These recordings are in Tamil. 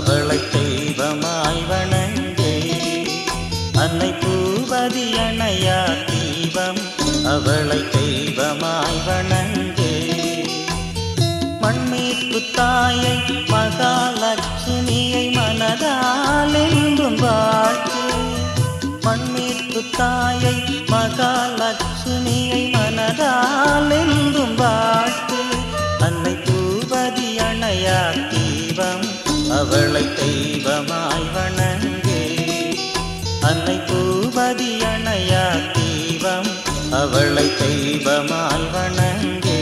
அவளை தெய்வமாய் வணங்கே அன்னை பூவதி அணையா தீபம் அவளை தெய்வமாய் வணங்கே மண்மீட்பு தாயை மகாலட்சுமியை மனதால் என்றும் வாழ்த்து மண்மீட்பு தாயை மகாலட்சுமியை மனதால் என்றும் வாழ்த்து அன்னை பூவதி அணையா தீபம் அவளை தெய்வமாய் வணங்கே அன்னை பூவதி அணையா தீபம் அவளை தெய்வமாய் வணங்கே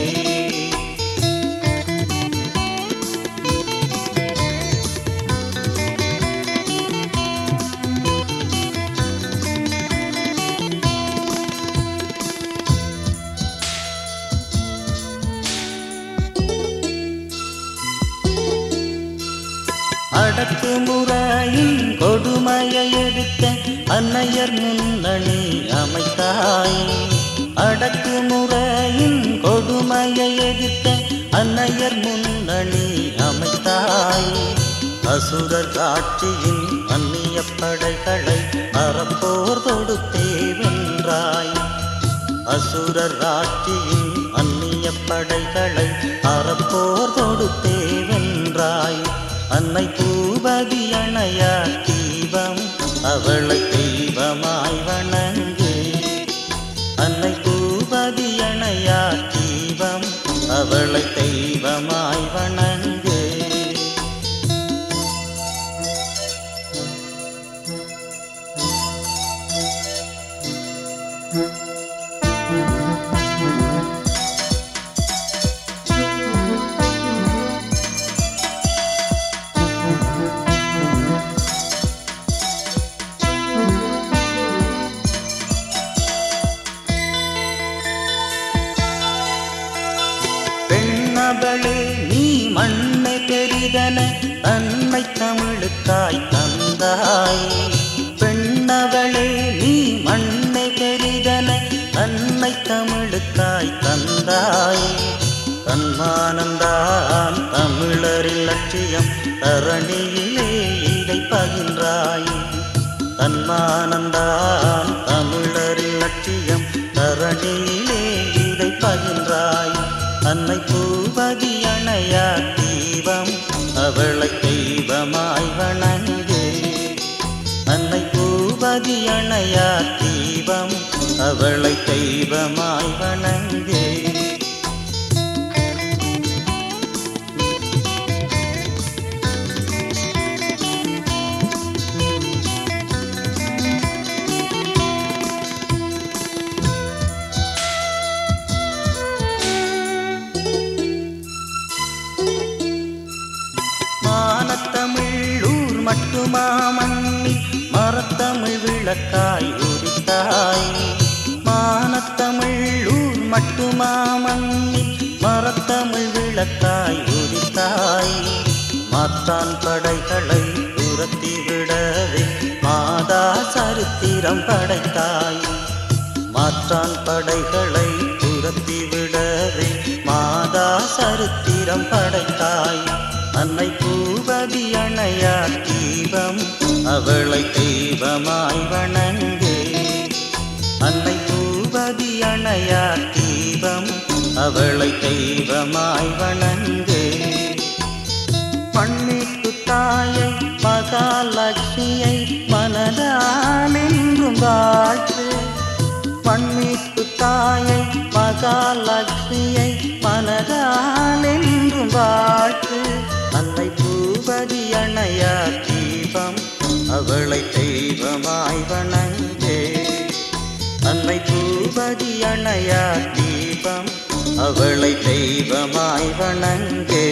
அடக்குமுறையின் கொடுமையை எடுத்த அன்னையர் முன்னணி அமைத்தாய் அடக்குமுறையின் கொடுமையை எதிர்த்த அன்னையர் முன்னணி அமைத்தாய் அசுரர் காட்சியின் அந்நிய படைகளை அறப்போர் தொடுத்தே வென்றாய் அசுரர் ராட்சியின் அந்நிய படைகளை அறப்போர் தொடுத்தே வென்றாய் அன்னை பூபதி அணையா தீபம் அவளை தெய்வமாய் வணங்கு அன்னை பூபதி அணையா தீபம் அவளை தெய்வமாய் வணங்கு பெண்ணவளே நீ மண்ணை பெரிதன தன்மை தமிழுக்காய் தந்தாய் பெண்ணவளே நீ மண்ணை பெரிதன தன்னை தமிழுக்காய் தந்தாய் தன்மானந்தான் தமிழரின் லட்சியம் தரணியிலே இதை பகின்றாய் தன்மானந்தான் தமிழரின் லட்சியம் தரணியிலே இதை பகின்றாய் அன்னை பூவதி அணையா தீபம் அவளை தெய்வமாய் வணங்கு அன்னை பூவதி அணையா தீபம் அவளை தெய்வமாய் வணங்கு மானத்தமிழ் ஊர் மட்டுமா மண்ணில் மரத்தமிழ் விளக்காய் உரித்தாய் மானத்தமிழ் ஊர் மட்டுமா மண்ணில் மரத்தமிழ் விளக்காய் உரித்தாய் மாத்தான் படைகளை துரத்தி விடவே மாதா சரித்திரம் படைத்தாய் மாற்றான் படைகளை துரத்தி விடவே மாதா சரித்திரம் படைத்தாய் அன்னை பூவதி அணையா தீபம் அவளை தெய்வமாய் வணங்கு அன்னை பூவதி அணையா தீபம் அவளை தெய்வமாய் வணங்கு மண்ணிற்கு தாயை மகாலட்சுமியை மனதால் என்றும் வாழ்த்து மண்மீட்பு தாயை மகாலட்சுமியை மனதால் என்றும் வாழ்த்து அன்னை பூபதி அணையா தீபம் அவளை தெய்வமாய் வணங்கே அன்னை பூபதி அணையா தீபம் அவளை தெய்வமாய் வணங்கே